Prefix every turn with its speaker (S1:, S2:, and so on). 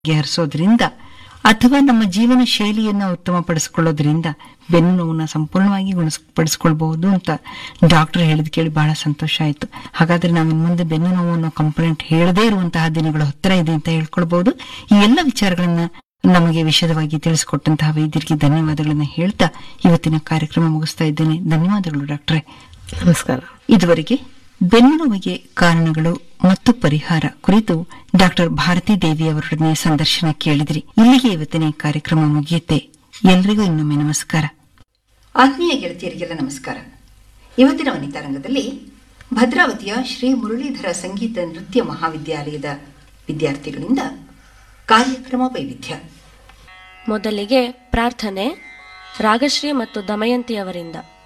S1: ಬಗೆಹರಿಸೋದ್ರಿಂದ ಅಥವಾ ನಮ್ಮ ಜೀವನ ಶೈಲಿಯನ್ನು ಉತ್ತಮಪಡಿಸಿಕೊಳ್ಳೋದ್ರಿಂದ ಬೆನ್ನು ನೋವನ್ನ ಸಂಪೂರ್ಣವಾಗಿ ಗುಣಪಡಿಸ್ಕೊಳ್ಬಹುದು ಅಂತ ಡಾಕ್ಟರ್ ಹೇಳಿದ್ ಕೇಳಿ ಬಹಳ ಸಂತೋಷ ಆಯ್ತು ಹಾಗಾದ್ರೆ ನಾವು ಇನ್ನು ಮುಂದೆ ಬೆನ್ನು ನೋವು ಅನ್ನೋ ಕಂಪ್ಲೇಂಟ್ ಹೇಳದೇ ಇರುವಂತಹ ದಿನಗಳು ಹತ್ತಿರ ಇದೆ ಅಂತ ಹೇಳ್ಕೊಳ್ಬಹುದು ಈ ಎಲ್ಲ ವಿಚಾರಗಳನ್ನ ನಮಗೆ ವಿಶದವಾಗಿ ತಿಳಿಸಿಕೊಟ್ಟಂತಹ ವೈದ್ಯರಿಗೆ ಧನ್ಯವಾದಗಳನ್ನ ಹೇಳ್ತಾ ಇವತ್ತಿನ ಕಾರ್ಯಕ್ರಮ ಮುಗಿಸ್ತಾ ಇದ್ದೇನೆ ಧನ್ಯವಾದಗಳು ಡಾಕ್ಟ್ರೆ
S2: ನಮಸ್ಕಾರ
S1: ಇದುವರೆಗೆ ಬೆನ್ನು ನೋವಿಗೆ ಕಾರಣಗಳು ಮತ್ತು ಪರಿಹಾರ ಕುರಿತು ಡಾಕ್ಟರ್ ಭಾರತಿ ದೇವಿ ಅವರೊಡನೆ ಸಂದರ್ಶನ ಕೇಳಿದ್ರಿ ಇಲ್ಲಿಗೆ ಇವತ್ತಿನ ಈ ಕಾರ್ಯಕ್ರಮ ಮುಗಿಯುತ್ತೆ ಎಲ್ರಿಗೂ ಇನ್ನೊಮ್ಮೆ ನಮಸ್ಕಾರ ಆತ್ಮೀಯ ಗೆಳತಿಯರಿಗೆಲ್ಲ ನಮಸ್ಕಾರ ಇವತ್ತಿನ ವನಿತಾ ರಂಗದಲ್ಲಿ ಭದ್ರಾವತಿಯ ಶ್ರೀ ಮುರಳೀಧರ ಸಂಗೀತ ನೃತ್ಯ ಮಹಾವಿದ್ಯಾಲಯದ ವಿದ್ಯಾರ್ಥಿಗಳಿಂದ ಕಾರ್ಯಕ್ರಮ ವೈವಿಧ್ಯ
S3: ಮೊದಲಿಗೆ ಪ್ರಾರ್ಥನೆ ರಾಗಶ್ರೀ ಮತ್ತು ದಮಯಂತಿ ಅವರಿಂದ